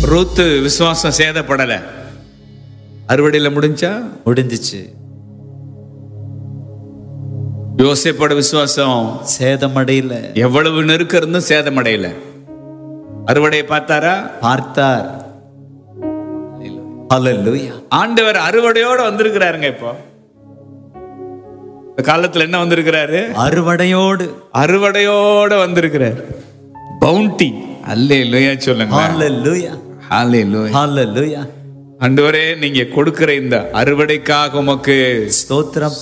ரூத்து விசுவாசம் சேதப்படல அறுவடையில முடிஞ்சா முடிஞ்சிச்சு யோசேப்போட விசுவாசம் சேதமடையில எவ்வளவு நெருக்கம் இருந்தும் சேதமடையல அறுவடையை பார்த்தாரா பார்த்தார் ஹalleluya ஆண்டவர் அறுவடையோட வந்திருக்கிறாருங்க இப்போ இந்த காலத்துல என்ன வந்திருக்கிறாரு அறுவடையோடு அறுவடையோட வந்திருக்கிறார் பவுண்டி அல்லே லோயா சொல்லுங்க ஹalleluya அல்லே லோயா ஹalleluya ஆண்டவரே நீங்க கொடுக்கிற இந்த அறுவடைக்காக உமக்கு ஸ்தோத்திரம்